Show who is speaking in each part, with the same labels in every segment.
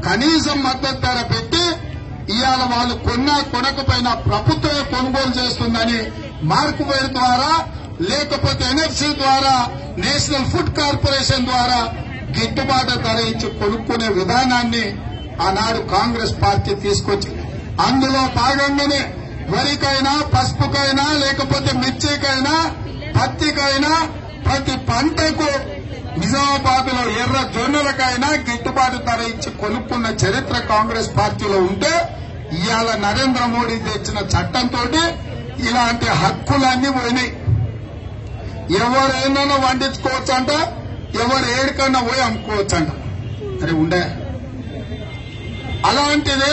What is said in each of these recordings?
Speaker 1: కనీసం మద్దతు ధర పెట్టి ఇవాళ వాళ్ళు కొన్నా కొనకపోయినా ప్రభుత్వమే కొనుగోలు చేస్తుందని మార్కువేర్ ద్వారా లేకపోతే ఎన్ఎఫ్సి ద్వారా నేషనల్ ఫుడ్ కార్పొరేషన్ ద్వారా గిట్టుబాటు ధర ఇచ్చి కొనుక్కునే విధానాన్ని ఆనాడు కాంగ్రెస్ పార్టీ తీసుకొచ్చింది అందులో భాగంగానే వరికైనా పసుపుకైనా లేకపోతే మిర్చికైనా పత్తికైనా ప్రతి పంటకు నిజామాబాద్ లో ఎర్ర జొన్నలకైనా గిట్టుబాటు ధర ఇచ్చి కొనుక్కున్న చరిత్ర కాంగ్రెస్ పార్టీలో ఉంటే ఇవాళ నరేంద్ర మోడీ తెచ్చిన చట్టంతో ఇలాంటి హక్కులన్నీ పోయినాయి ఎవరు ఏమైనా వండించుకోవచ్చు అంట ఎవరు ఏడికన్నా పోయి అమ్ముకోవచ్చు అంట అరే ఉండే అలాంటిది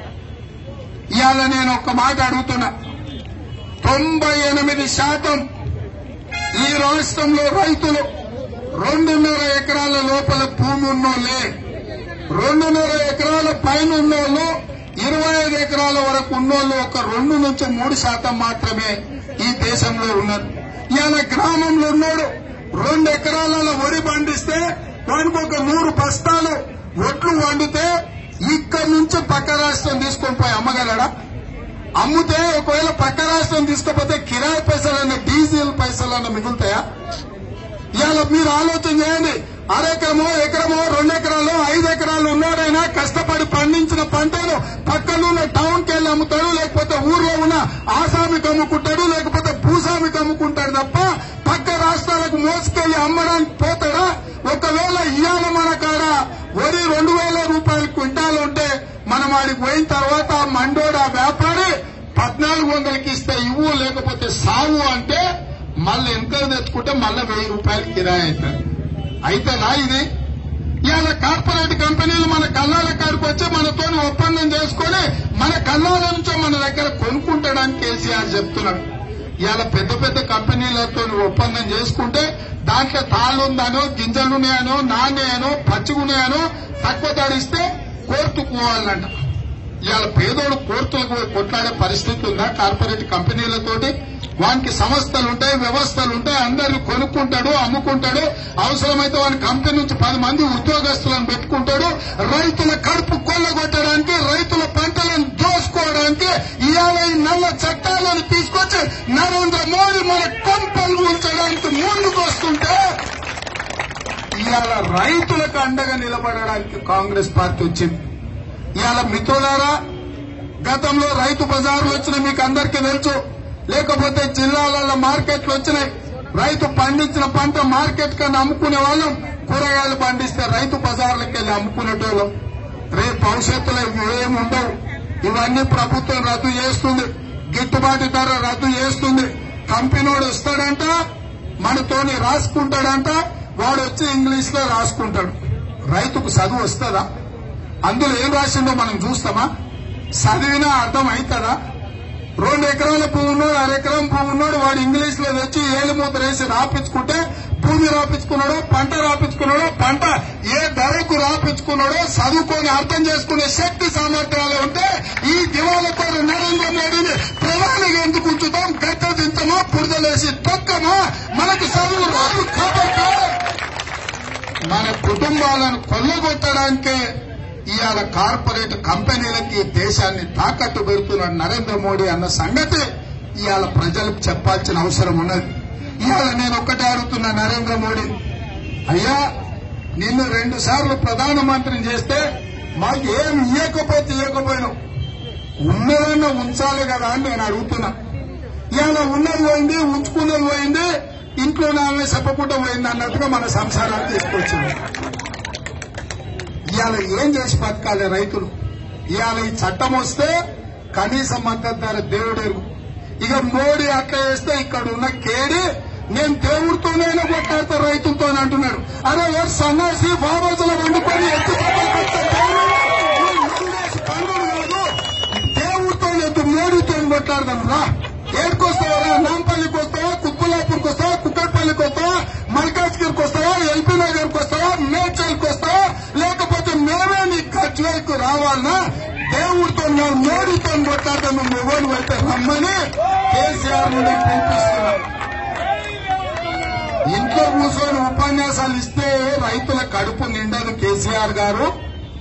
Speaker 1: ఇవాళ నేను ఒక మాట అడుగుతున్నా తొంభై ఎనిమిది శాతం ఈ రాష్ట్రంలో రైతులు రెండున్నర ఎకరాల లోపల భూమి ఉన్నోళ్ళే రెండున్నర ఎకరాల పైన ఉన్నోళ్ళు ఇరవై ఐదు ఎకరాల వరకు ఉన్నోళ్ళు ఒక రెండు నుంచి మూడు శాతం మాత్రమే ఈ దేశంలో ఉన్నారు ఇవాళ గ్రామంలో ఉన్నాడు రెండు ఎకరాలలో వరి పండిస్తే వానికి ఒక నూరు బస్తాలు ఒట్లు వండితే ఇక్కడి నుంచి పక్క రాష్ట్రం తీసుకొని పోయి అమ్మగలడా అమ్ముతే ఒకవేళ పక్క రాష్ట్రం తీసుకపోతే కిరాయి పైసలన్న డీజిల్ పైసలన్న మిగులుతాయా ఇవాళ మీరు ఆలోచన చేయండి అరెకరమో ఎకరమో రెండు ఎకరాలు ఐదు ఎకరాలు ఉన్నాడైనా కష్టపడి పండించిన పంటను పక్కనున్న టౌన్ కి వెళ్ళి అమ్ముతాడు లేకపోతే ఊర్లో ఉన్న ఆసామికి అమ్ముకుంటాడు లేకపోతే భూస్వామికి అమ్ముకుంటాడు తప్ప పక్క రాష్ట్రాలకు మోసుకెళ్లి అమ్మడానికి పోతాడా ఒకవేళ ఇవాళ మన కాడ వరి రెండు వేల రూపాయలు క్వింటాలు ఉంటే మనం ఆడికి పోయిన తర్వాత ఆ మండోడు ఆ వ్యాపారి పద్నాలుగు వందలకి ఇస్తే ఇవ్వు లేకపోతే సావు అంటే మళ్ళీ ఎంత తెచ్చుకుంటే మళ్ళీ వెయ్యి రూపాయలు కిరాయి అవుతుంది అయితేనా ఇది ఇవాళ కార్పొరేట్ కంపెనీలు మన కళ్ళాల కాడికి వచ్చి మనతో ఒప్పందం చేసుకొని మన కళ్ళాల నుంచో మన దగ్గర కొనుక్కుంటాడని కేసీఆర్ చెప్తున్నాడు ఇవాళ పెద్ద పెద్ద కంపెనీలతో ఒప్పందం చేసుకుంటే దాంట్లో తాళ్ళుందనో గింజలున్నాయనో నాణ్యానో పచ్చిగున్నాయనో తక్కువ ధరిస్తే కోర్టుకు పోవాలంట ఇవాళ పేదోడు కోర్టులకు పోయి కొట్లాడే పరిస్థితి ఉందా కార్పొరేట్ కంపెనీలతోటి వానికి సంస్థలు ఉంటాయి వ్యవస్థలు ఉంటాయి అందరిని కొనుక్కుంటాడు అమ్ముకుంటాడు అవసరమైతే వాని కంపెనీ నుంచి పది మంది ఉద్యోగస్తులను పెట్టుకుంటాడు రైతుల కడుపు కొల్లగొట్టడానికి రైతుల పంటలను దోసుకోవడానికి ఇవాళ ఈ నల్ల చట్టాలను తీసుకొచ్చి నరేంద్ర మోడీ మన కొంపలు కూల్చడానికి ముందుకు వస్తుంటే ఇవాళ రైతులకు అండగా నిలబడడానికి కాంగ్రెస్ పార్టీ వచ్చింది ఇవాళ మిత్రులారా గతంలో రైతు బజార్లు వచ్చినాయి మీకు అందరికీ తెలుసు లేకపోతే జిల్లాలలో మార్కెట్లు వచ్చినాయి రైతు పండించిన పంట మార్కెట్ కన్నా అమ్ముకునే వాళ్ళం కూరగాయలు పండిస్తే రైతు బజార్లకు వెళ్ళి అమ్ముకునేటోళ్ళం రేపు భవిష్యత్తులో ఇవి ఏమి ఉండవు ఇవన్నీ ప్రభుత్వం రద్దు చేస్తుంది గిట్టుబాటు ధర రద్దు చేస్తుంది కంపెనీడు వస్తాడంట మనతోని రాసుకుంటాడంట వాడు వచ్చి ఇంగ్లీష్ లో రాసుకుంటాడు రైతుకు చదువు వస్తుందా అందులో ఏం రాసిందో మనం చూస్తామా చదివినా అర్థం అవుతుందా రెండు ఎకరాల పువ్వు ఉన్నాడు అర ఎకరం పువ్వు ఉన్నాడు వాడు ఇంగ్లీష్ లో తెచ్చి ఏలు మూత వేసి రాపించుకుంటే భూమి రాపించుకున్నాడో పంట రాపించుకున్నాడో పంట ఏ ధరకు రాపించుకున్నాడో చదువుకొని అర్థం చేసుకునే శక్తి సామర్థ్యాలు ఉంటే ఈ దివాలతో నరేంద్ర మోడీని ప్రధానిగా ఎందుకు ఉంచుతాం గడ్డ దించమా బురదలేసి తొక్కమా మనకు చదువు రాదు కాబట్టి మన కుటుంబాలను కొల్లగొట్టడానికే ఇవాళ కార్పొరేట్ కంపెనీలకి దేశాన్ని తాకట్టు పెడుతున్నాడు నరేంద్ర మోడీ అన్న సంగతి ఇవాళ ప్రజలకు చెప్పాల్సిన అవసరం ఉన్నది ఇవాళ నేను ఒక్కటే అడుగుతున్నా నరేంద్ర మోడీ అయ్యా నిన్ను రెండు సార్లు ప్రధానమంత్రిని చేస్తే మాకు ఏం ఇవ్వకపోతే ఇవ్వకపోయినావు ఉన్నదన్న ఉంచాలి కదా అని నేను అడుగుతున్నా ఇవాళ ఉన్నది పోయింది ఉంచుకున్నది పోయింది ఇంట్లో నామే చెప్పకుండా పోయింది అన్నట్టుగా మన సంసారాన్ని తీసుకొచ్చింది ఇవాళ ఏం చేసి బతకాలి రైతులు ఇవాళ ఈ చట్టం వస్తే కనీస మద్దతు ధర దేవుడెరుగు ఇక మోడీ అట్లా వేస్తే ఇక్కడ ఉన్న కేడి నేను దేవుడితోనైనా కొట్టాడతా రైతులతో అంటున్నాడు అరే ఎవరు సన్నాసి బారోజుల వండుకొని ఎత్తు పక్కకొచ్చే దేవుడు, నువ్వు మందేసి పండుగ కాదు దేవుడితో ఎత్తు మోడీతో కొట్లాడదాం రా ఏడుకొస్తావా నాంపల్లికి వస్తావా కుక్కులాపూర్కి వస్తావా కుక్కట్పల్లికి వస్తావా మల్కాజ్గిరికి వస్తావా ఎల్పీ నగర్కి వస్తావా మేడ్చల్కి వస్తావా లేకపోతే మేమే నీ ఖర్చులకు రావాలనా దేవుడితో నువ్వు మోడీతో కొట్లాడతాం నువ్వు ఎవరు అయితే రమ్మని కేసీఆర్ నుండి పిలిపిస్తున్నాం ఇంట్లో కూర్చొని ఉపన్యాసాలు ఇస్తే రైతుల కడుపు నిండదు కేసీఆర్ గారు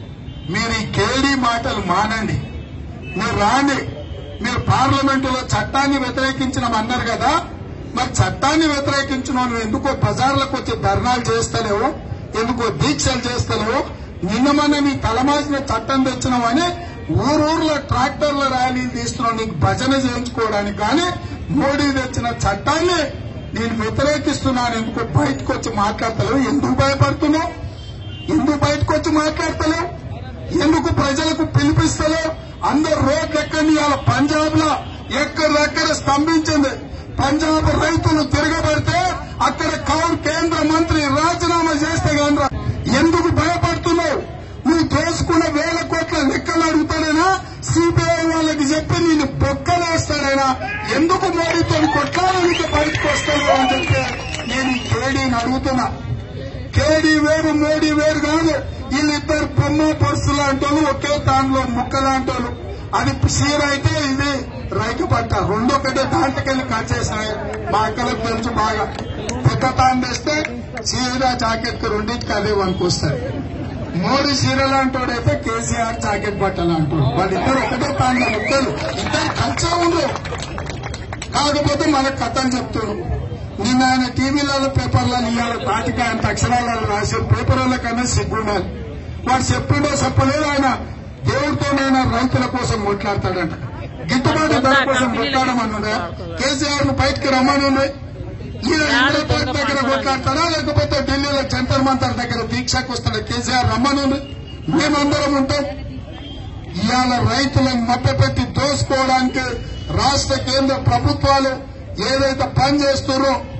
Speaker 1: మీరు ఈ కేడీ మాటలు మానండి మీరు రాండి మీరు పార్లమెంటులో చట్టాన్ని వ్యతిరేకించినామన్నారు కదా మరి చట్టాన్ని వ్యతిరేకించిన వాళ్ళు ఎందుకో బజార్లకు వచ్చి ధర్నాలు చేస్తలేవు ఎందుకో దీక్షలు చేస్తలేవు నిన్న మొన్న నీ తలమాసిన చట్టం తెచ్చినామని ఊరూర్లో ట్రాక్టర్ల ర్యాలీలు తీస్తున్నావు నీకు భజన చేయించుకోవడానికి కానీ మోడీ తెచ్చిన చట్టాన్ని నేను వ్యతిరేకిస్తున్నాను ఎందుకు బయటకు వచ్చి మాట్లాడతలేవు ఎందుకు భయపడుతున్నావు ఎందుకు బయటకు వచ్చి మాట్లాడతలేవు ఎందుకు ప్రజలకు పిలిపిస్తలేవు అందరు రోడ్లు ఎక్కడి ఇవాళ పంజాబ్ లో ఎక్కడెక్కడ స్తంభించింది పంజాబ్ రైతులు తిరగబడితే అక్కడ కౌర్ కేంద్ర మంత్రి రాజీనామా చేస్తే కానీ ఎందుకు భయపడుతున్నావు నువ్వు దోసుకున్న వేల కోట్ల లెక్కలు అడుగుతాడైనా సిబిఐ వాళ్ళకి చెప్పి నేను బొక్కలేస్తాడైనా ఎందుకు మోడీతో కొట్లాడడానికి బయటకు వస్తాడు అని చెప్తే నేను ఈ కేడీని అడుగుతున్నా కేడీ వేరు మోడీ వేరు కాదు వీళ్ళిద్దరు బొమ్మ పర్సు లాంటి వాళ్ళు ఒకే దానిలో ముక్క లాంటి వాళ్ళు అది సీర అయితే ఇది రైతు పట్ట రెండొకటే దాంట్లోకెళ్ళి కట్ చేసినాయి మా అక్కలకు తెలుసు బాగా పెద్ద తాను తెస్తే చీర జాకెట్ కి రెండింటికి అదే వనుకొస్తాయి మోడీ చీర లాంటోడైతే కేసీఆర్ జాకెట్ బట్టలు అంటాడు వాళ్ళిద్దరు ఒకటే తాను ముక్కలు ఇద్దరు కలిసే ఉండరు కాకపోతే మనకు కథలు చెప్తున్నాడు నిన్న ఆయన టీవీలలో పేపర్లలో ఇవాళ పాతిక అంత అక్షరాలలో రాసే పేపర్ల కన్నా సిగ్గుండాలి వాడు చెప్పిండో చెప్పలేదు ఆయన దేవుడితోనైనా రైతుల కోసం కొట్లాడతాడంట గిట్టుబాటు ధర కోసం కొట్లాడమన్నాడా కేసీఆర్ ను బయటకు రమ్మనున్నాయి ఈయన ఇంద్రపార్క్ దగ్గర కొట్లాడతాడా లేకపోతే ఢిల్లీలో జంతర్ మంతర్ దగ్గర దీక్షకు వస్తాడా కేసీఆర్ రమ్మనుంది మేమందరం ఉంటాం ఇవాళ రైతులను మభ్యపెట్టి దోసుకోవడానికి రాష్ట్ర కేంద్ర ప్రభుత్వాలు ఏదైతే పని చేస్తున్నారో